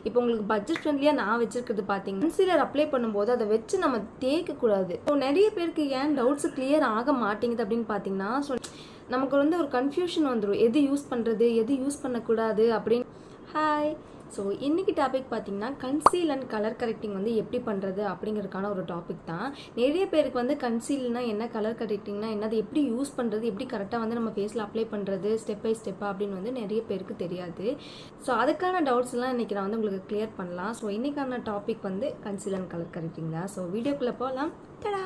இப்போ உங்களுக்கு பட்ஜெட் ஃப்ரெண்ட்லியாக நான் வச்சிருக்கிறது பார்த்தீங்கன்னா கன்சீலர் அப்ளை பண்ணும்போது அதை வச்சு நம்ம தேய்க்கக்கூடாது ஸோ நிறைய பேருக்கு ஏன் டவுட்ஸ் கிளியர் ஆக மாட்டேங்குது அப்படின்னு பார்த்தீங்கன்னா ஸோ நமக்கு வந்து ஒரு கன்ஃபியூஷன் வந்துடும் எது யூஸ் பண்ணுறது எது யூஸ் பண்ணக்கூடாது அப்படின்னு ஹாய் ஸோ இன்னைக்கு டாபிக் பார்த்தீங்கன்னா கன்சீல் அண்ட் கலர் கரெக்டிங் வந்து எப்படி பண்ணுறது அப்படிங்கிறதுக்கான ஒரு டாபிக் தான் நிறைய பேருக்கு வந்து கன்சீல்னா என்ன கலர் கரெக்டிங்னா என்ன அது எப்படி யூஸ் பண்ணுறது எப்படி கரெக்டாக வந்து நம்ம ஃபேஸில் அப்ளை பண்ணுறது ஸ்டெப் பை ஸ்டெப்பாக அப்படின்னு வந்து நிறைய பேருக்கு தெரியாது ஸோ அதுக்கான டவுட்ஸ்லாம் இன்றைக்கி நான் வந்து உங்களுக்கு கிளியர் பண்ணலாம் ஸோ இன்றைக்கான டாபிக் வந்து கன்சீல் அண்ட் கலர் கரெக்டிங் தான் ஸோ வீடியோக்குள்ளே போகலாம் தடா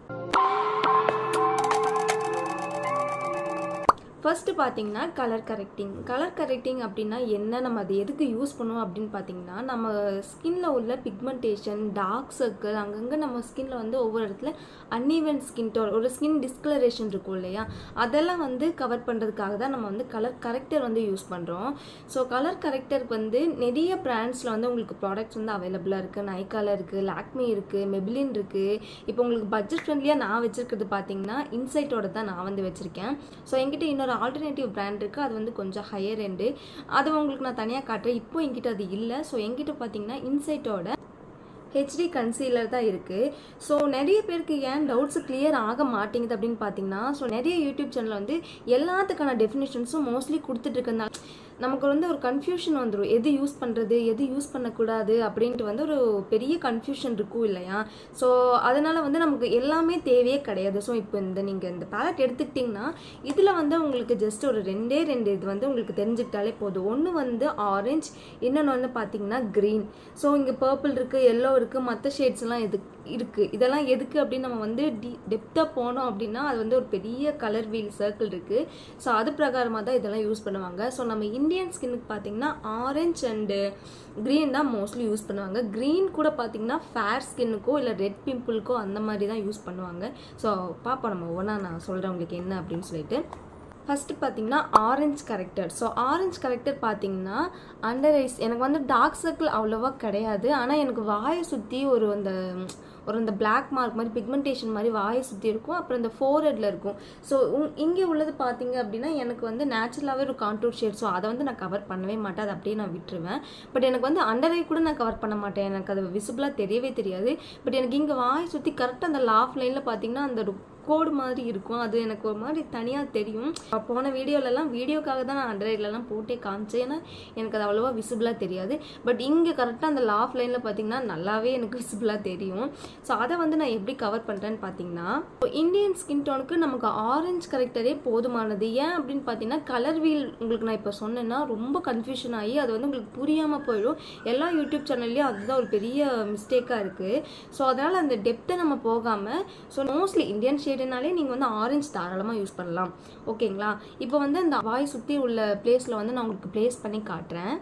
ஃபர்ஸ்ட்டு பார்த்தீங்கன்னா கலர் கரெக்டிங் கலர் கரெக்டிங் அப்படின்னா என்ன நம்ம அது எதுக்கு யூஸ் பண்ணுவோம் அப்படின்னு பார்த்தீங்கன்னா நம்ம ஸ்கின்ல உள்ள பிக்மெண்டேஷன் டார்க் சர்க்கிள் அங்கங்கே நம்ம ஸ்கின்ல வந்து ஒவ்வொரு இடத்துல அன்ஈவன் ஸ்கின் டோன் ஒரு ஸ்கின் டிஸ்கலரேஷன் இருக்கும் இல்லையா அதெல்லாம் வந்து கவர் பண்ணுறதுக்காக தான் நம்ம வந்து கலர் கரெக்டர் வந்து யூஸ் பண்ணுறோம் ஸோ கலர் கரெக்டருக்கு வந்து நிறைய பிராண்ட்ஸில் வந்து உங்களுக்கு ப்ராடக்ட்ஸ் வந்து அவைலபிளாக இருக்குது நைக்கால இருக்குது லாக்மி இருக்குது மெபிலின் இருக்குது இப்போ உங்களுக்கு பட்ஜெட் ஃப்ரெண்ட்லியாக நான் வச்சிருக்கிறது பார்த்தீங்கன்னா இன்சைட்டோட தான் நான் வந்து வச்சுருக்கேன் ஸோ என்கிட்ட இன்னொரு ஒரு ஆல்டர்னேட்டிவ் பிராண்ட் இருக்குது அது வந்து கொஞ்சம் ஹையர் எண்டு அது உங்களுக்கு நான் தனியாக காட்டுறேன் இப்போ என்கிட்ட அது இல்லை ஸோ என்கிட்ட பார்த்தீங்கன்னா இன்சைட்டோட ஹெச்டி கன்சீலர் தான் இருக்குது ஸோ நிறைய பேருக்கு ஏன் டவுட்ஸ் கிளியர் ஆக மாட்டேங்குது அப்படின்னு பார்த்தீங்கன்னா ஸோ நிறைய யூடியூப் சேனல் வந்து எல்லாத்துக்கான டெஃபினேஷன்ஸும் மோஸ்ட்லி கொடுத்துட்டு இருக்கனால நமக்கு வந்து ஒரு கன்ஃபியூஷன் வந்துடும் எது யூஸ் பண்ணுறது எது யூஸ் பண்ணக்கூடாது அப்படின்ட்டு வந்து ஒரு பெரிய கன்ஃபியூஷன் இருக்கும் இல்லையா ஸோ அதனால் வந்து நமக்கு எல்லாமே தேவையே கிடையாது ஸோ இப்போ இந்த நீங்கள் இந்த பேலட் எடுத்துக்கிட்டிங்கன்னா இதில் வந்து உங்களுக்கு ஜஸ்ட் ஒரு ரெண்டே ரெண்டு இது வந்து உங்களுக்கு தெரிஞ்சுக்கிட்டாலே போதும் ஒன்று வந்து ஆரஞ்ச் இன்னொன்று வந்து பார்த்தீங்கன்னா க்ரீன் ஸோ இங்கே பர்பிள் இருக்குது எல்லோ இருக்குது மற்ற ஷேட்ஸ்லாம் எது இருக்குது இதெல்லாம் எதுக்கு அப்படின்னு நம்ம வந்து டி டெப்த்தாக போனோம் அப்படின்னா அது வந்து ஒரு பெரிய கலர் வீல் சர்க்கிள் இருக்குது ஸோ அது பிரகாரமாக தான் இதெல்லாம் யூஸ் பண்ணுவாங்க ஸோ நம்ம இந்தியன் ஸ்கின்னுக்கு பார்த்தீங்கன்னா ஆரஞ்ச் அண்டு க்ரீன் தான் மோஸ்ட்லி யூஸ் பண்ணுவாங்க க்ரீன் கூட பார்த்தீங்கன்னா ஃபேர் ஸ்கின்னுக்கோ இல்லை ரெட் பிம்பிள்க்கோ அந்த மாதிரி தான் யூஸ் பண்ணுவாங்க ஸோ பார்ப்போம் நம்ம ஒவ்வொன்றா நான் சொல்கிறேன் உங்களுக்கு என்ன அப்படின்னு சொல்லிட்டு ஃபஸ்ட்டு பார்த்தீங்கன்னா orange corrector so orange corrector பார்த்தீங்கன்னா அண்டர் ஐஸ் எனக்கு வந்து டார்க் சர்க்கிள் அவ்வளோவா கிடையாது ஆனால் எனக்கு வாயை சுற்றி ஒரு அந்த ஒரு இந்த பிளாக் மார்க் மாதிரி பிக்மெண்டேஷன் மாதிரி வாயை சுற்றி இருக்கும் அப்புறம் இந்த ஃபோர்ஹெட்டில் இருக்கும் ஸோ இங்கே உள்ளது பார்த்தீங்க அப்படின்னா எனக்கு வந்து நேச்சுரலாகவே ஒரு கான்டூர் ஷேட் ஸோ அதை வந்து நான் கவர் பண்ணவே மாட்டேன் அதை அப்படியே நான் விட்டுருவேன் பட் எனக்கு வந்து அண்டர் ஐ கூட நான் கவர் பண்ண மாட்டேன் எனக்கு அது விசிபிளாக தெரியவே தெரியாது பட் எனக்கு இங்கே வாயை சுற்றி கரெக்டாக அந்த லாஃப் லைனில் பார்த்தீங்கன்னா அந்த கோடு மாதிரி இருக்கும் அது எனக்கு ஒரு மாதிரி தனியாக தெரியும் போன வீடியோலலாம் வீடியோக்காக தான் நான் அண்டர்லைட்லலாம் போட்டே காமிச்சேன் ஏன்னா எனக்கு அது அவ்வளோவா விசிபிளாக தெரியாது பட் இங்கே கரெக்டாக அந்த லாஃப் லைனில் பார்த்தீங்கன்னா நல்லாவே எனக்கு விசிபிளாக தெரியும் ஸோ அதை வந்து நான் எப்படி கவர் பண்ணுறேன்னு பார்த்தீங்கன்னா இந்தியன் ஸ்கின் டோனுக்கு நமக்கு ஆரஞ்ச் கரெக்டரே போதுமானது ஏன் அப்படின்னு பார்த்தீங்கன்னா கலர் வீல் உங்களுக்கு நான் இப்போ சொன்னேன்னா ரொம்ப கன்ஃபியூஷன் ஆகி அது வந்து உங்களுக்கு புரியாமல் போயிடும் எல்லா யூடியூப் சேனல்லையும் அதுதான் ஒரு பெரிய மிஸ்டேக்காக இருக்குது ஸோ அதனால் அந்த டெப்த்தை நம்ம போகாமல் ஸோ மோஸ்ட்லி இந்தியன் ஷேடுனாலே நீங்கள் வந்து ஆரஞ்சு தாராளமாக யூஸ் பண்ணலாம் ஓகேங்களா இப்போ வந்து அந்த வாய் சுற்றி உள்ள பிளேஸில் வந்து நான் உங்களுக்கு ப்ளேஸ் பண்ணி காட்டுறேன்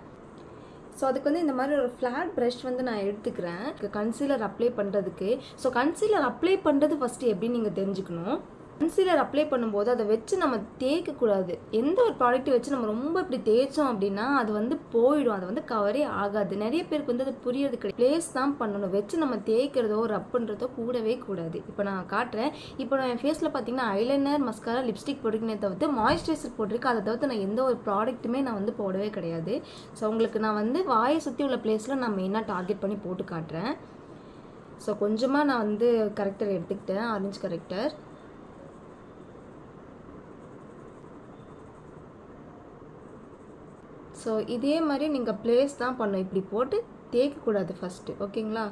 ஸோ அதுக்கு வந்து இந்த மாதிரி ஒரு ஃப்ளாட் ப்ரஷ் வந்து நான் எடுத்துக்கிறேன் கன்சீலர் அப்ளை பண்ணுறதுக்கு ஸோ கன்சீலர் அப்ளை பண்ணுறது ஃபஸ்ட்டு எப்படி நீங்கள் தெரிஞ்சுக்கணும் கன்சீலர் அப்ளை பண்ணும்போது அதை வச்சு நம்ம தேய்க்கக்கூடாது எந்த ஒரு ப்ராடக்ட் வச்சு நம்ம ரொம்ப இப்படி தேய்ச்சோம் அப்படின்னா அது வந்து போயிடும் அது வந்து கவரே ஆகாது நிறைய பேருக்கு வந்து அது புரியறது கிடையாது ப்ளேஸ் தான் பண்ணணும் வச்சு நம்ம தேய்க்கிறதோ ரப் பண்ணுறதோ கூடவே கூடாது இப்போ நான் காட்டுறேன் இப்போ நான் என் ஃபேஸில் பார்த்தீங்கன்னா ஐலைனர் மஸ்காரா லிப்ஸ்டிக் போட்டுக்கினே தவிர்த்து மாய்ஸ்சரைசர் போட்டிருக்கேன் அதை தவிர்த்து நான் எந்த ஒரு ப்ராடக்ட்டுமே நான் வந்து போடவே கிடையாது ஸோ உங்களுக்கு நான் வந்து வாயை சுற்றி உள்ள பிளேஸில் நான் மெயினாக டார்கெட் பண்ணி போட்டு காட்டுறேன் ஸோ கொஞ்சமாக நான் வந்து கரெக்டர் எடுத்துக்கிட்டேன் ஆரஞ்சு கரெக்டர் ஸோ இதே மாதிரி நீங்கள் ப்ளேஸ் தான் பண்ணணும் இப்படி போட்டு தேய்க்கக்கூடாது ஃபஸ்ட்டு ஓகேங்களா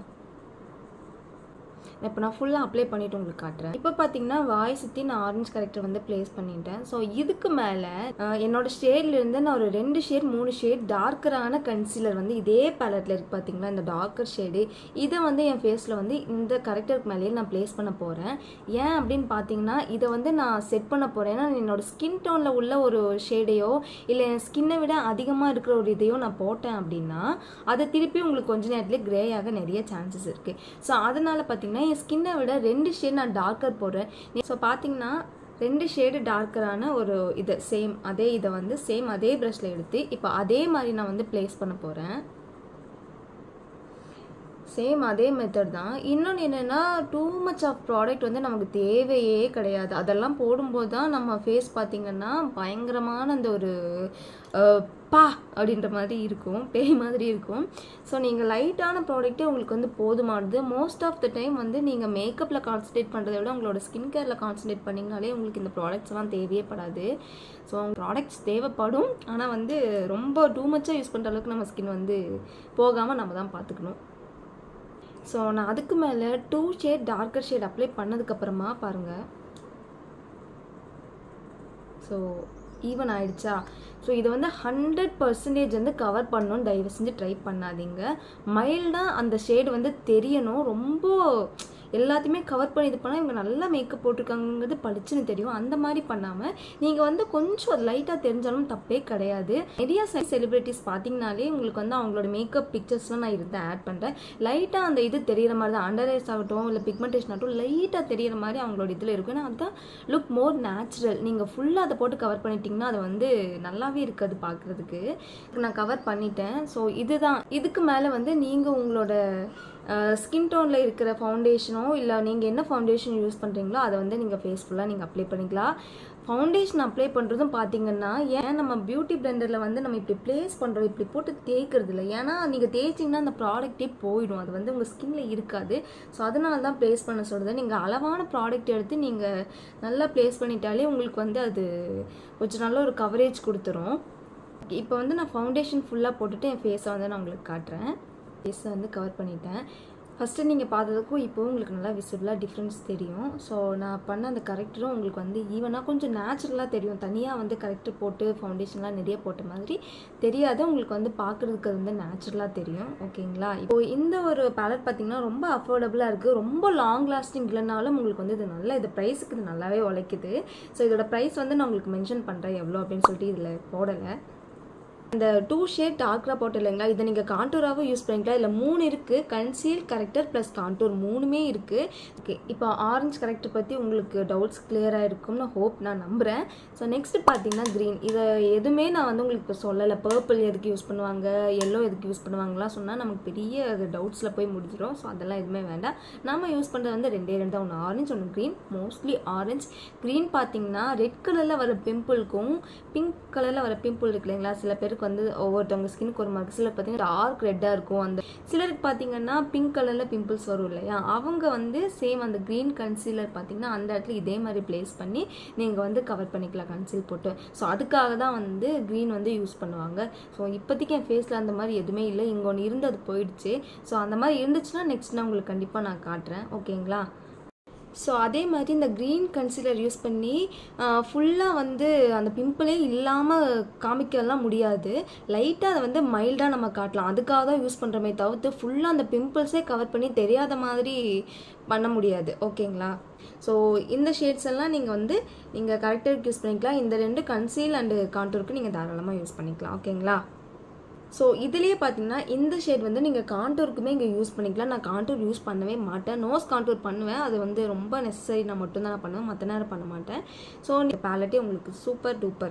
இப்போ நான் ஃபுல்லாக அப்ளை பண்ணிவிட்டு உங்களுக்கு காட்டுறேன் இப்போ பார்த்தீங்கன்னா வாய் சுற்றி நான் ஆரஞ்சு கரெக்டர் வந்து ப்ளேஸ் பண்ணிட்டேன் ஸோ இதுக்கு மேலே என்னோட ஷேட்லேருந்து நான் ஒரு ரெண்டு ஷேட் மூணு ஷேட் டார்க்கரான கன்சீலர் வந்து இதே பேலட்டில் இருக்குது பார்த்தீங்களா இந்த டார்க்கர் ஷேடு இதை வந்து என் ஃபேஸில் வந்து இந்த கரெக்டருக்கு மேலேயே நான் ப்ளேஸ் பண்ண போகிறேன் ஏன் அப்படின்னு பார்த்தீங்கன்னா இதை வந்து நான் செட் பண்ண போகிறேன் ஏன்னா என்னோட ஸ்கின் டோனில் உள்ள ஒரு ஷேடையோ இல்லை என் ஸ்கின்னை விட அதிகமாக இருக்கிற ஒரு இதையோ நான் போட்டேன் அப்படின்னா அதை திருப்பி உங்களுக்கு கொஞ்ச நேரத்துலேயே க்ரே ஆக நிறைய சான்சஸ் இருக்குது ஸோ அதனால் பார்த்தீங்கன்னா என் ஸ்கின்னை விட ரெண்டு ஷேட் நான் டார்க்கர் போடுறேன் ஸோ பார்த்தீங்கன்னா ரெண்டு ஷேடு டார்க்கரான ஒரு இது சேம் அதே இதை வந்து சேம் அதே ப்ரஷில் எடுத்து இப்போ அதே மாதிரி நான் வந்து ப்ளேஸ் பண்ண போகிறேன் ஸோ சேம் அதே மெத்தட் தான் இன்னொன்று என்னென்னா டூ மச் ஆஃப் ப்ராடக்ட் வந்து நமக்கு தேவையே கிடையாது அதெல்லாம் போடும்போது தான் நம்ம ஃபேஸ் பார்த்திங்கன்னா பயங்கரமான அந்த ஒரு அஹ், பா அப்படின்ற மாதிரி இருக்கும் பேய் மாதிரி இருக்கும் ஸோ நீங்கள் லைட்டான ப்ராடக்ட்டே உங்களுக்கு வந்து போதுமானது மோஸ்ட் ஆஃப் த டைம் வந்து நீங்கள் மேக்கப்பில் கான்சன்ட்ரேட் பண்ணுறதை விட உங்களோட ஸ்கின் கேரில் கான்சன்ட்ரேட் பண்ணிங்கனாலே உங்களுக்கு இந்த ப்ராடக்ட்ஸ்லாம் தேவையே படாது ஸோ ப்ராடக்ட்ஸ் தேவைப்படும் ஆனால் வந்து ரொம்ப டூ மச்சாக யூஸ் பண்ணுற அளவுக்கு நம்ம ஸ்கின் வந்து போகாமல் நம்ம தான் பார்த்துக்கணும் ஸோ நான் அதுக்கு மேலே two shade darker shade apply பண்ணதுக்கப்புறமா பாருங்கள் ஸோ ஈவன் ஆயிடுச்சா ஸோ இதை வந்து ஹண்ட்ரட் பர்சன்டேஜ் வந்து கவர் பண்ணணும்னு தயவு செஞ்சு ட்ரை பண்ணாதீங்க மைல்டாக அந்த ஷேடு வந்து தெரியணும் ரொம்ப எல்லாத்தையுமே கவர் பண்ணி இது பண்ணால் இவங்க நல்லா மேக்கப் போட்டிருக்காங்கிறது பளிச்சுன்னு தெரியும் அந்த மாதிரி பண்ணாமல் நீங்கள் வந்து கொஞ்சம் லைட்டாக தெரிஞ்சாலும் தப்பே கிடையாது நிறைய செலிபிரிட்டிஸ் பார்த்தீங்கனாலே உங்களுக்கு வந்து அவங்களோட மேக்கப் பிக்சர்ஸ்லாம் நான் இருந்து ஆட் பண்ணுறேன் லைட்டாக அந்த இது தெரியிற மாதிரி தான் அண்டர் ஐஸ் ஆகட்டும் இல்லை பிக்மெண்டேஷன் ஆகட்டும் லைட்டாக தெரியிற மாதிரி அவங்களோட இதில் இருக்கும் ஏன்னா அதுதான் லுக் மோர் நேச்சுரல் நீங்கள் ஃபுல்லாக அதை போட்டு கவர் பண்ணிட்டீங்கன்னா அது வந்து நல்லாவே இருக்காது பார்க்குறதுக்கு நான் கவர் பண்ணிட்டேன் ஸோ இதுதான் இதுக்கு மேலே வந்து நீங்கள் உங்களோட ஸ்கின் டோனில் இருக்கிற ஃபவுண்டேஷனோ இல்லை நீங்கள் என்ன ஃபவுண்டேஷன் யூஸ் பண்ணுறீங்களோ அதை வந்து நீங்கள் ஃபேஸ் ஃபுல்லாக நீங்கள் அப்ளை பண்ணிக்கலாம் ஃபவுண்டேஷன் அப்ளை பண்ணுறதும் பார்த்தீங்கன்னா ஏன் நம்ம பியூட்டி பிளெண்டரில் வந்து நம்ம இப்படி ப்ளேஸ் பண்ணுறோம் இப்படி போட்டு தேய்க்கிறது இல்லை ஏன்னா நீங்கள் தேய்ச்சிங்கன்னா அந்த ப்ராடக்ட்டே போயிடும் அது வந்து உங்கள் ஸ்கின்ல இருக்காது ஸோ அதனால தான் ப்ளேஸ் பண்ண சொல்கிறது நீங்கள் அளவான ப்ராடக்ட் எடுத்து நீங்கள் நல்லா ப்ளேஸ் பண்ணிட்டாலே உங்களுக்கு வந்து அது கொஞ்சம் நல்ல ஒரு கவரேஜ் கொடுத்துரும் இப்போ வந்து நான் ஃபவுண்டேஷன் ஃபுல்லாக போட்டுட்டு என் ஃபேஸை வந்து நான் உங்களுக்கு காட்டுறேன் ஃபேஸை வந்து கவர் பண்ணிட்டேன் ஃபஸ்ட்டு நீங்கள் பார்த்ததுக்கும் இப்போ உங்களுக்கு நல்லா விசிபிளாக டிஃப்ரென்ஸ் தெரியும் ஸோ நான் பண்ண அந்த கரெக்டரும் உங்களுக்கு வந்து ஈவனாக கொஞ்சம் நேச்சுரலாக தெரியும் தனியாக வந்து கரெக்டர் போட்டு ஃபவுண்டேஷன்லாம் நிறைய போட்ட மாதிரி தெரியாது உங்களுக்கு வந்து பார்க்குறதுக்கு அது வந்து நேச்சுரலாக தெரியும் ஓகேங்களா இப்போ இந்த ஒரு பேலட் பார்த்தீங்கன்னா ரொம்ப அஃபோர்டபுளாக இருக்குது ரொம்ப லாங் லாஸ்டிங் இல்லைனாலும் உங்களுக்கு வந்து இது நல்ல இது ப்ரைஸுக்கு இது நல்லாவே உழைக்குது ஸோ இதோட ப்ரைஸ் வந்து நான் உங்களுக்கு மென்ஷன் பண்ணுறேன் எவ்வளோ அப்படின்னு சொல்லிட்டு இதில் போடலை இந்த டூ ஷேட் டார்க்ராக போட்டு இல்லைங்களா இதை நீங்கள் காண்டூராகவும் யூஸ் பண்ணிக்கலாம் இதில் மூணு இருக்குது கன்சீல் கரெக்டர் ப்ளஸ் காண்டூர் மூணுமே இருக்குது ஓகே இப்போ ஆரஞ்சு கரெக்டர் பற்றி உங்களுக்கு டவுட்ஸ் கிளியராக இருக்கும்னு ஹோப் நான் நம்புகிறேன் ஸோ நெக்ஸ்ட் பார்த்தீங்கன்னா க்ரீன் இதை எதுவுமே நான் வந்து உங்களுக்கு இப்போ சொல்லலை பர்பிள் எதுக்கு யூஸ் பண்ணுவாங்க எல்லோ எதுக்கு யூஸ் பண்ணுவாங்கலாம் சொன்னால் நமக்கு பெரிய அது டவுட்ஸில் போய் முடிஞ்சிடும் ஸோ அதெல்லாம் எதுவுமே வேண்டாம் நம்ம யூஸ் பண்ணுறது வந்து ரெண்டே ரெண்டு தான் ஒன்று ஆரஞ்சு ஒன்று க்ரீன் மோஸ்ட்லி ஆரஞ்சு க்ரீன் பார்த்தீங்கன்னா ரெட் கலரில் வர பிம்பிளுக்கும் பிங்க் கலரில் வர பிம்பிள் இருக்கு இல்லைங்களா சில பேருக்கு வந்து ஒவ்வொருத்தவங்க ஸ்கின்க்கு ஒரு மாதிரி சிலர் பார்த்தீங்கன்னா டார்க் ரெட்டாக இருக்கும் அந்த சிலருக்கு பார்த்தீங்கன்னா பிங்க் கலரில் பிம்பிள்ஸ் வரும் இல்லையா அவங்க வந்து சேம் அந்த க்ரீன் கன்சீலர் பார்த்தீங்கன்னா அந்த இடத்துல இதே மாதிரி ப்ளேஸ் பண்ணி நீங்கள் வந்து கவர் பண்ணிக்கலாம் கன்சீல் போட்டு ஸோ அதுக்காக தான் வந்து க்ரீன் வந்து யூஸ் பண்ணுவாங்க ஸோ இப்போதைக்கு என் ஃபேஸில் அந்த மாதிரி எதுவுமே இல்லை இங்கே ஒன்று இருந்து அது போயிடுச்சு ஸோ அந்த மாதிரி இருந்துச்சுன்னா நெக்ஸ்ட் நான் உங்களுக்கு கண்டிப்பாக நான் காட்டுறேன் ஓகேங்களா ஸோ அதே மாதிரி இந்த க்ரீன் கன்சீலர் யூஸ் பண்ணி ஃபுல்லாக வந்து அந்த பிம்பிளே இல்லாமல் காமிக்கலாம் முடியாது லைட்டாக அதை வந்து மைல்டாக நம்ம காட்டலாம் அதுக்காக தான் யூஸ் பண்ணுறமே தவிர்த்து ஃபுல்லாக அந்த பிம்பிள்ஸே கவர் பண்ணி தெரியாத மாதிரி பண்ண முடியாது ஓகேங்களா ஸோ இந்த ஷேட்ஸ் எல்லாம் நீங்கள் வந்து நீங்கள் கரெக்டாக யூஸ் பண்ணிக்கலாம் இந்த ரெண்டு கன்சீல் அண்டு கான்டூருக்கு நீங்கள் தாராளமாக யூஸ் பண்ணிக்கலாம் ஓகேங்களா ஸோ இதுலேயே பார்த்தீங்கன்னா இந்த ஷேட் வந்து நீங்கள் காண்டூருக்குமே இங்கே யூஸ் பண்ணிக்கலாம் நான் காண்டூர் யூஸ் பண்ணவே மாட்டேன் நோஸ் காண்டூர் பண்ணுவேன் அது வந்து ரொம்ப நெசசரி நான் மட்டும்தான் நான் பண்ணுவேன் மற்ற நேரம் பண்ண மாட்டேன் ஸோ இந்த பேலட்டே உங்களுக்கு super duper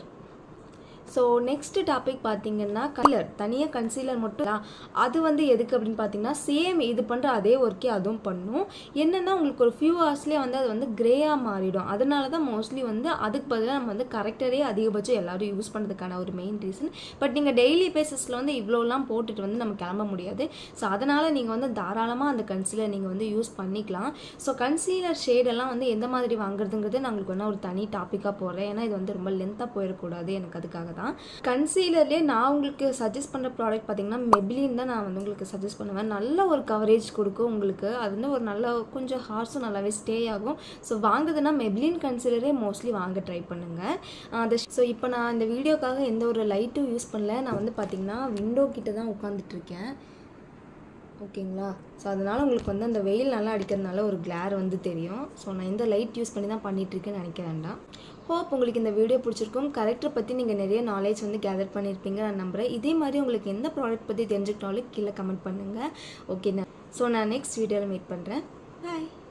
so next topic பார்த்தீங்கன்னா கலர் தனியாக கன்சீலர் மட்டும் தான். அது வந்து எதுக்கு அப்படின்னு பார்த்தீங்கன்னா சேம் இது பண்ணுற அதே ஒர்க்கே அதுவும் பண்ணும் என்னென்னா உங்களுக்கு ஒரு ஃபியூ ஹவர்ஸ்லேயே வந்து அது வந்து கிரேயாக மாறிடும் அதனால தான் மோஸ்ட்லி வந்து அதுக்கு பதிலாக நம்ம வந்து கரெக்டரே அதிகபட்சம் எல்லாரும் யூஸ் பண்ணுறதுக்கான ஒரு மெயின் ரீசன் பட் நீங்கள் டெய்லி பேசிஸில் வந்து இவ்வளோலாம் போட்டுட்டு வந்து நம்ம கிளம்ப முடியாது ஸோ அதனால் நீங்கள் வந்து தாராளமாக அந்த கன்சீலர் நீங்கள் வந்து யூஸ் பண்ணிக்கலாம் ஸோ கன்சீலர் ஷேடெல்லாம் வந்து எந்த மாதிரி வாங்குறதுங்கிறது நான் உங்களுக்கு வேணால் ஒரு தனி டாப்பிக்காக போடுறேன் ஏன்னா இது வந்து ரொம்ப லென்த்தாக போயிடக்கூடாது எனக்கு அதுக்காக தான் கன்சீலர்லேயே நான் உங்களுக்கு சஜஸ்ட் பண்ணுற ப்ராடக்ட் பார்த்தீங்கன்னா மெபிலின் தான் நான் வந்து உங்களுக்கு சஜஸ்ட் பண்ணுவேன் நல்ல ஒரு கவரேஜ் கொடுக்கும் உங்களுக்கு அது வந்து ஒரு நல்ல கொஞ்சம் ஹார்ஸும் நல்லாவே ஸ்டே ஆகும் ஸோ வாங்குதுன்னா மெபிலின் கன்சீலரே மோஸ்ட்லி வாங்க ட்ரை பண்ணுங்கள் அது ஸோ இப்போ நான் இந்த வீடியோக்காக எந்த ஒரு லைட்டும் யூஸ் பண்ணல நான் வந்து பார்த்தீங்கன்னா விண்டோ கிட்ட தான் உட்காந்துட்டு இருக்கேன் ஓகேங்களா ஸோ அதனால் உங்களுக்கு வந்து அந்த வெயில் நல்லா அடிக்கிறதுனால ஒரு கிளார் வந்து தெரியும் ஸோ நான் இந்த லைட் யூஸ் பண்ணி தான் பண்ணிகிட்ருக்கேன்னு நினைக்க வேண்டாம் ஹோப் உங்களுக்கு இந்த வீடியோ பிடிச்சிருக்கும் கரெக்டரை பற்றி நீங்கள் நிறைய நாலேஜ் வந்து கேதர் பண்ணியிருப்பீங்க நான் நம்புகிறேன் இதே மாதிரி உங்களுக்கு எந்த ப்ராடக்ட் பற்றி தெரிஞ்சுக்கிட்டாலும் கீழே கமெண்ட் பண்ணுங்கள் ஓகே ஸோ நான் நெக்ஸ்ட் வீடியோவில் மீட் பண்ணுறேன் பாய்